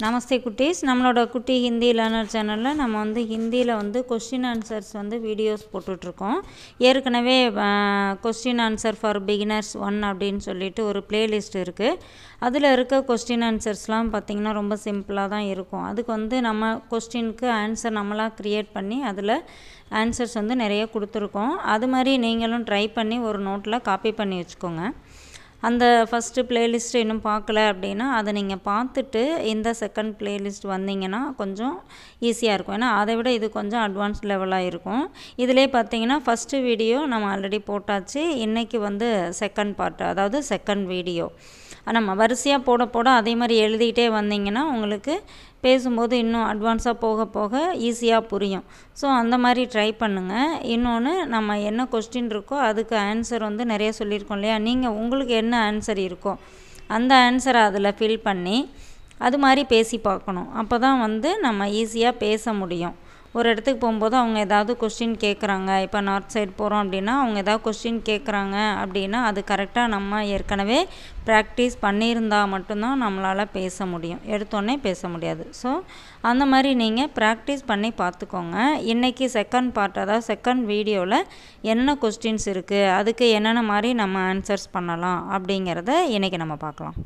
நமஸ்தே குட்டீஸ் நம்மளோட குட்டி ஹிந்தி லேர்னர் சேனலில் நம்ம வந்து ஹிந்தியில் வந்து கொஸ்டின் ஆன்சர்ஸ் வந்து வீடியோஸ் போட்டுட்ருக்கோம் ஏற்கனவே question answer for beginners one அப்படின்னு சொல்லிட்டு ஒரு பிளேலிஸ்ட் இருக்குது அதில் இருக்க கொஸ்டின் ஆன்சர்ஸ்லாம் பார்த்திங்கன்னா ரொம்ப சிம்பிளாக தான் இருக்கும் அதுக்கு வந்து நம்ம கொஸ்டினுக்கு ஆன்சர் நம்மளாக க்ரியேட் பண்ணி அதில் ஆன்சர்ஸ் வந்து நிறைய கொடுத்துருக்கோம் அது மாதிரி நீங்களும் ட்ரை பண்ணி ஒரு நோட்டில் காப்பி பண்ணி வச்சுக்கோங்க அந்த ஃபஸ்ட்டு பிளேலிஸ்ட்டு இன்னும் பார்க்கல அப்படின்னா அதை நீங்கள் பார்த்துட்டு இந்த செகண்ட் பிளேலிஸ்ட் வந்தீங்கன்னா கொஞ்சம் ஈஸியாக இருக்கும் ஏன்னா அதை விட இது கொஞ்சம் அட்வான்ஸ் லெவலாக இருக்கும் இதிலே பார்த்தீங்கன்னா ஃபஸ்ட்டு வீடியோ நம்ம ஆல்ரெடி போட்டாச்சு இன்றைக்கி வந்து செகண்ட் பார்ட் அதாவது செகண்ட் வீடியோ நம்ம வரிசையாக போட போட அதே மாதிரி எழுதிக்கிட்டே வந்தீங்கன்னா உங்களுக்கு பேசும்போது இன்னும் அட்வான்ஸாக போக போக ஈஸியாக புரியும் ஸோ அந்த மாதிரி ட்ரை பண்ணுங்கள் இன்னொன்று நம்ம என்ன கொஸ்டின் இருக்கோ அதுக்கு ஆன்சர் வந்து நிறைய சொல்லியிருக்கோம் இல்லையா நீங்கள் உங்களுக்கு என்ன ஆன்சர் இருக்கோ அந்த ஆன்சரை அதில் ஃபில் பண்ணி அது மாதிரி பேசி பார்க்கணும் அப்போ தான் வந்து நம்ம ஈஸியாக பேச முடியும் ஒரு இடத்துக்கு போகும்போது அவங்க ஏதாவது கொஸ்டின் கேட்குறாங்க இப்போ நார்த் சைடு போகிறோம் அப்படின்னா அவங்க ஏதாவது கொஸ்டின் கேட்குறாங்க அப்படின்னா அது கரெக்டாக நம்ம ஏற்கனவே ப்ராக்டிஸ் பண்ணியிருந்தால் மட்டும்தான் நம்மளால் பேச முடியும் எடுத்தோடனே பேச முடியாது ஸோ அந்த மாதிரி நீங்கள் ப்ராக்டிஸ் பண்ணி பார்த்துக்கோங்க இன்றைக்கி செகண்ட் பார்ட் அதாவது செகண்ட் வீடியோவில் என்ன கொஸ்டின்ஸ் இருக்குது அதுக்கு என்னென்ன மாதிரி நம்ம ஆன்சர்ஸ் பண்ணலாம் அப்படிங்கிறத இன்றைக்கி நம்ம பார்க்கலாம்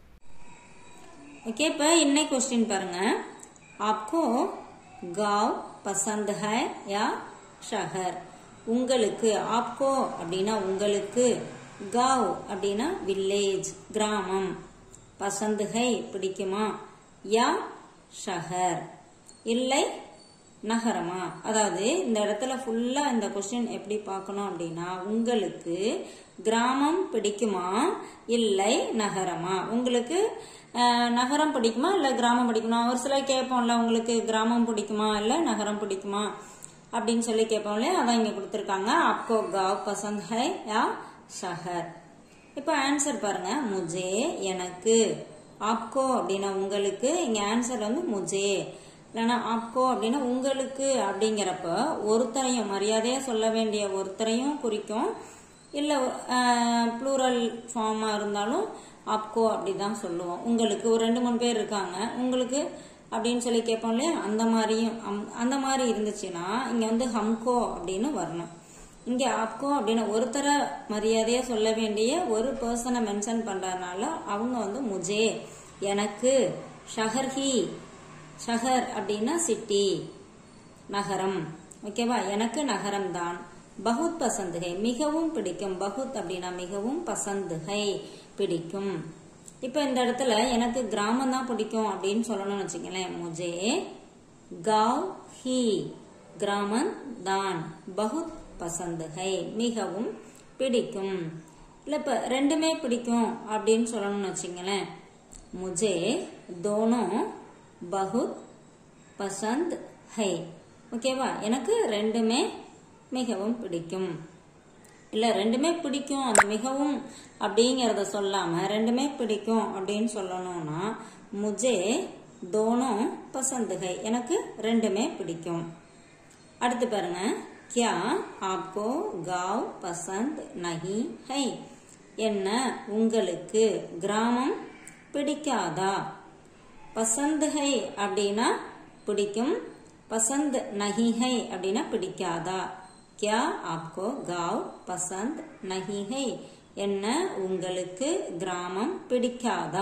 ஓகே இப்போ இன்னைக்கு கொஸ்டின் பாருங்கள் ஆப்கோ गांव पसंद है या शहर உங்களுக்கு ஆப்கோ அப்படின்னா உங்களுக்கு காவ் அப்படின்னா வில்லேஜ் கிராமம் பசந்து ஹை பிடிக்குமா யா ஷஹர் இல்லை நகரமா அதாவது இந்த இடத்துல ஃபுல்லா இந்த கொஸ்டின் எப்படி பார்க்கணும் அப்படின்னா உங்களுக்கு கிராமம் பிடிக்குமா இல்லை நகரமா உங்களுக்கு நகரம் பிடிக்குமா இல்லை கிராமம் பிடிக்குமா ஒரு சிலர் கேட்போம்ல உங்களுக்கு கிராமம் பிடிக்குமா இல்லை நகரம் பிடிக்குமா அப்படின்னு சொல்லி கேட்போம் இல்லையா அதான் இங்கே கொடுத்துருக்காங்க அப்போ காவ் பசந்த் ஹை யா ஷஹர் இப்போ ஆன்சர் பாருங்க முஜே எனக்கு ஆப்கோ அப்படின்னா உங்களுக்கு இங்கே ஆன்சர் வந்து முஜே இல்லைன்னா ஆப்கோ அப்படின்னா உங்களுக்கு அப்படிங்கிறப்ப ஒருத்தரையும் மரியாதையாக சொல்ல வேண்டிய ஒருத்தரையும் குறிக்கும் இல்லை ப்ளூரல் ஃபார்மாக இருந்தாலும் ஆப்கோ அப்படி தான் சொல்லுவோம் உங்களுக்கு ஒரு ரெண்டு மூணு பேர் இருக்காங்க உங்களுக்கு அப்படின்னு சொல்லி கேட்போம் இல்லையா அந்த மாதிரியும் அந்த மாதிரி இருந்துச்சுன்னா இங்கே வந்து ஹம்கோ அப்படின்னு வரணும் இங்கே ஆப்கோ அப்படின்னு ஒருத்தரை மரியாதையாக சொல்ல வேண்டிய ஒரு பர்சனை மென்ஷன் பண்ணுறதுனால அவங்க வந்து முஜே எனக்கு ஷஹர்ஹி ஷஹர் அப்படின்னா சிட்டி நகரம் ஓகேவா எனக்கு நகரம் தான் பகுத் பசந்துகை மிகவும் பிடிக்கும் பகுத் அப்படின்னா மிகவும் பசந்துகை பிடிக்கும் இப்போ இந்த இடத்துல எனக்கு கிராமம் தான் பிடிக்கும் அப்படின்னு சொல்லணும்னு வச்சுக்கலேன் முஜே காவ் ஹி கிராமம் தான் பகுத் பசந்துகை மிகவும் பிடிக்கும் இல்லை இப்போ ரெண்டுமே பிடிக்கும் அப்படின்னு சொல்லணும்னு வச்சுங்களேன் முஜே தோனோ பகுத் பசந்த் ஹை ஓகேவா எனக்கு ரெண்டுமே மிகவும் பிடிக்கும் இல்லை ரெண்டுமே பிடிக்கும் அந்த மிகவும் அப்படிங்கிறத சொல்லாம ரெண்டுமே பிடிக்கும் அப்படின்னு சொல்லணும்னா முஜே தோனும் பசந்துகை எனக்கு ரெண்டுமே பிடிக்கும் அடுத்து பாருங்க கியா ஆப்கோ காவ் பசந்த் நகி ஹை என்ன உங்களுக்கு கிராமம் பிடிக்காதா பசந்துகை அப்படின்னா பிடிக்கும் பசந்த் நகிஹை அப்படின்னா பிடிக்காதா क्या आपको गांव पसंद नहीं है என்ன உங்களுக்கு கிராமம் பிடிக்காதா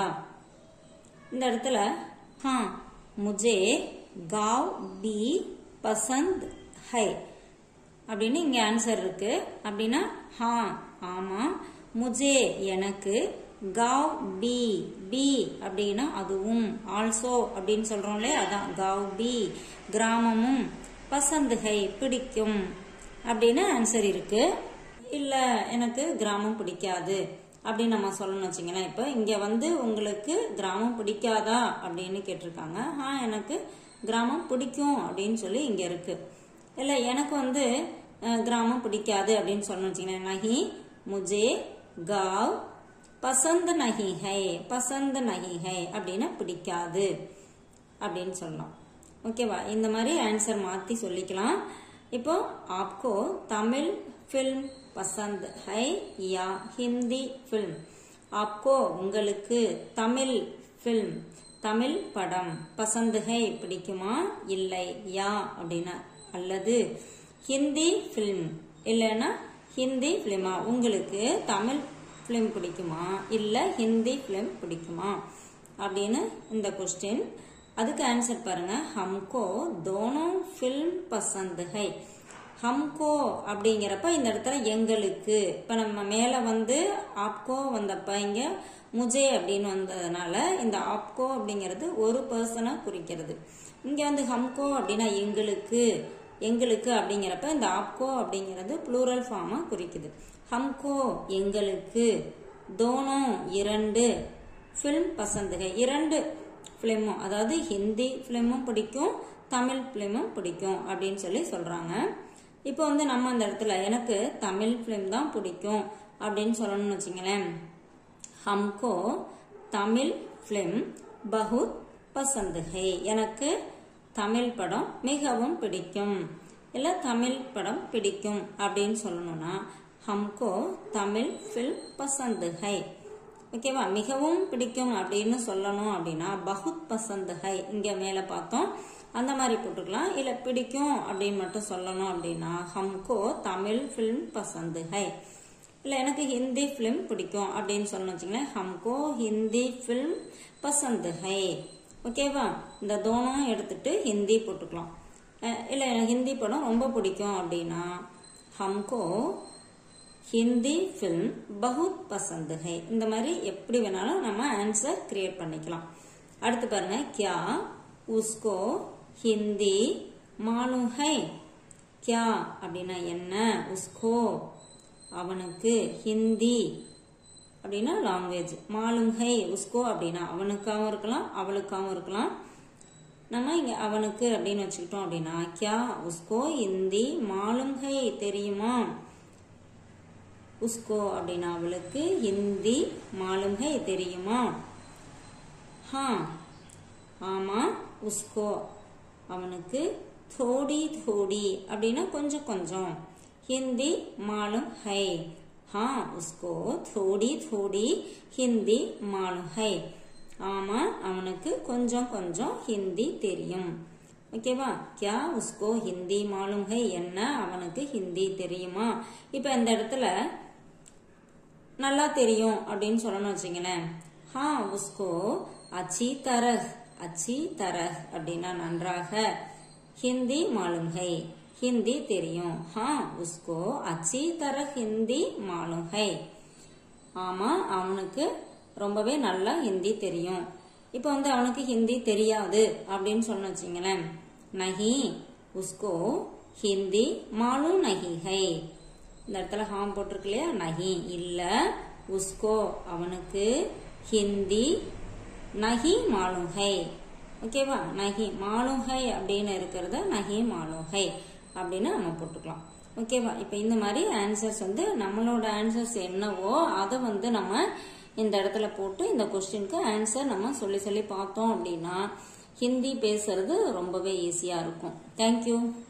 இந்த இடத்துல ஹா முஜே காவ் பி பசந்த் ஹை அப்படின்னு இங்க ஆன்சர் இருக்கு அப்படின்னா ஹா ஆமா முஜே எனக்கு காவ் பி பி அப்படின்னா அதுவும் ஆல்சோ அப்படின்னு சொல்றோம் இல்லையா அதான் காவ் பி கிராமமும் பசந்துகை பிடிக்கும் அப்படின்னு ஆன்சர் இருக்கு இல்லை எனக்கு கிராமம் பிடிக்காது அப்படின்னு நம்ம சொல்லணும்னு வச்சிங்களேன் இப்போ இங்கே வந்து உங்களுக்கு கிராமம் பிடிக்காதா அப்படின்னு கேட்டிருக்காங்க ஆ எனக்கு கிராமம் பிடிக்கும் அப்படின்னு சொல்லி இங்கே இருக்கு இல்லை எனக்கு வந்து கிராமம் பிடிக்காது அப்படின்னு சொல்லணும்னு வச்சிங்களேன் நகி முஜே காவ் பசந்த் நகி ஹை பசந்த் நகி ஹை அப்படின்னா பிடிக்காது அப்படின்னு சொல்லலாம் ஓகேவா இந்த மாதிரி ஆன்சர் மாற்றி சொல்லிக்கலாம் இப்போ आपको तमिल फिल्म पसंद है या हिंदी फिल्म आपको உங்களுக்கு தமிழ் ஃபில்ம் தமிழ் படம் பசந்துகை பிடிக்குமா இல்லை யா அப்படின்னா அல்லது ஹிந்தி ஃபிலிம் இல்லைன்னா ஹிந்தி ஃபிலிமா உங்களுக்கு தமிழ் ஃபிலிம் பிடிக்குமா இல்லை ஹிந்தி ஃபிலிம் பிடிக்குமா அப்படின்னு இந்த கொஸ்டின் அதுக்கு ஆன்சர் பாருங்க ஹம்கோ தோனோ ஃபில்ம் பசந்த் ஹை ஹம்கோ அப்படிங்கிறப்ப இந்த இடத்துல எங்களுக்கு இப்ப நம்ம மேல வந்து ஆப்கோ வந்தப்ப இங்க முஜே அப்படின்னு வந்ததுனால இந்த ஆப்கோ அப்படிங்கிறது ஒரு பர்சனை குறிக்கிறது இங்க வந்து ஹம்கோ அப்படின்னா எங்களுக்கு எங்களுக்கு அப்படிங்கிறப்ப இந்த ஆப்கோ அப்படிங்கிறது ப்ளூரல் ஃபார்மா குறிக்குது ஹம்கோ எங்களுக்கு தோனோ இரண்டு ஃபில்ம் பசந்துகை இரண்டு ஃபிலிமும் அதாவது ஹிந்தி ஃபிலிமும் பிடிக்கும் தமிழ் ஃபிலிமும் பிடிக்கும் அப்படின்னு சொல்லி சொல்றாங்க இப்போ வந்து நம்ம அந்த இடத்துல எனக்கு தமிழ் ஃபிலிம் தான் பிடிக்கும் அப்படின்னு சொல்லணும்னு வச்சுங்களேன் ஹம்கோ தமிழ் ஃபிலிம் பகுத் பசந்த் ஹை எனக்கு தமிழ் படம் மிகவும் பிடிக்கும் இல்லை தமிழ் படம் பிடிக்கும் அப்படின்னு சொல்லணும்னா ஹம்கோ தமிழ் ஃபில்ம் பசந்த் ஹை ஓகேவா மிகவும் பிடிக்கும் அப்படின்னு சொல்லணும் அப்படின்னா பகுத் பசந்த் ஹை இங்க மேல பார்த்தோம் அந்த மாதிரி போட்டுக்கலாம் இல்ல பிடிக்கும் அப்படின்னு மட்டும் சொல்லணும் அப்படின்னா ஹம்கோ தமிழ் ஃபிலிம் பசந்த் ஹை இல்ல எனக்கு ஹிந்தி ஃபிலிம் பிடிக்கும் அப்படின்னு சொல்லணும் வச்சுங்களேன் ஹம்கோ ஹிந்தி ஃபிலிம் பசந்த் ஹை ஓகேவா இந்த தோனம் எடுத்துட்டு ஹிந்தி போட்டுக்கலாம் அஹ் இல்ல எனக்கு ஹிந்தி படம் ரொம்ப பிடிக்கும் அப்படின்னா ஹம்கோ ஹிந்தி ஃபில்ம் பகுத் பசந்த் ஹை இந்த மாதிரி எப்படி வேணாலும் நம்ம ஆன்சர் கிரியேட் பண்ணிக்கலாம் அடுத்து பாருங்க கியா உஸ்கோ ஹிந்தி மாலும் ஹை கியா அப்படின்னா என்ன உஸ்கோ அவனுக்கு ஹிந்தி அப்படின்னா லாங்குவேஜ் மாலும் ஹை உஸ்கோ அப்படின்னா அவனுக்காகவும் இருக்கலாம் அவளுக்காகவும் இருக்கலாம் நம்ம இங்க அவனுக்கு அப்படின்னு வச்சுக்கிட்டோம் அப்படின்னா கியா உஸ்கோ ஹிந்தி மாலும் ஹை தெரியுமா உஸ்கோ அப்படின்னா அவளுக்கு ஹிந்தி மாலும் ஹை தெரியுமா ஹா ஆமா உஸ்கோ அவனுக்கு தோடி தோடி அப்படின்னா கொஞ்சம் கொஞ்சம் ஹிந்தி மாலும் ஹை ஹா உஸ்கோ தோடி தோடி ஹிந்தி மாலும் ஹை ஆமா அவனுக்கு கொஞ்சம் கொஞ்சம் ஹிந்தி தெரியும் ஓகேவா கியா உஸ்கோ ஹிந்தி மாலும் ஹை என்ன அவனுக்கு ஹிந்தி தெரியுமா இப்ப இந்த இடத்துல நல்லா தெரியும் அப்படின்னு சொல்லணும் வச்சுங்களேன் ஹா உஸ்கோ அச்சி தரஹ் அச்சி தரஹ் அப்படின்னா நன்றாக ஹிந்தி மாலும் ஹை ஹிந்தி தெரியும் ஹா உஸ்கோ அச்சி தரஹ் ஹிந்தி மாலும் ஹை ஆமா அவனுக்கு ரொம்பவே நல்லா ஹிந்தி தெரியும் இப்போ வந்து அவனுக்கு ஹிந்தி தெரியாது அப்படின்னு சொன்ன வச்சுங்களேன் நஹி உஸ்கோ ஹிந்தி மாலும் நஹி ஹை இந்த இடத்துல ஹாம் போட்டிருக்கு இல்லையா நஹி இல்ல உஸ்கோ அவனுக்கு ஹிந்தி நஹி மாலும் ஹை ஓகேவா நஹி மாலும் ஹை அப்படின்னு இருக்கிறத நஹி மாலும் ஹை அப்படின்னு நம்ம போட்டுக்கலாம் ஓகேவா இப்போ இந்த மாதிரி ஆன்சர்ஸ் வந்து நம்மளோட ஆன்சர்ஸ் என்னவோ அதை வந்து நம்ம இந்த இடத்துல போட்டு இந்த கொஸ்டினுக்கு ஆன்சர் நம்ம சொல்லி சொல்லி பார்த்தோம் அப்படின்னா ஹிந்தி பேசுறது ரொம்பவே ஈஸியா இருக்கும் தேங்க்யூ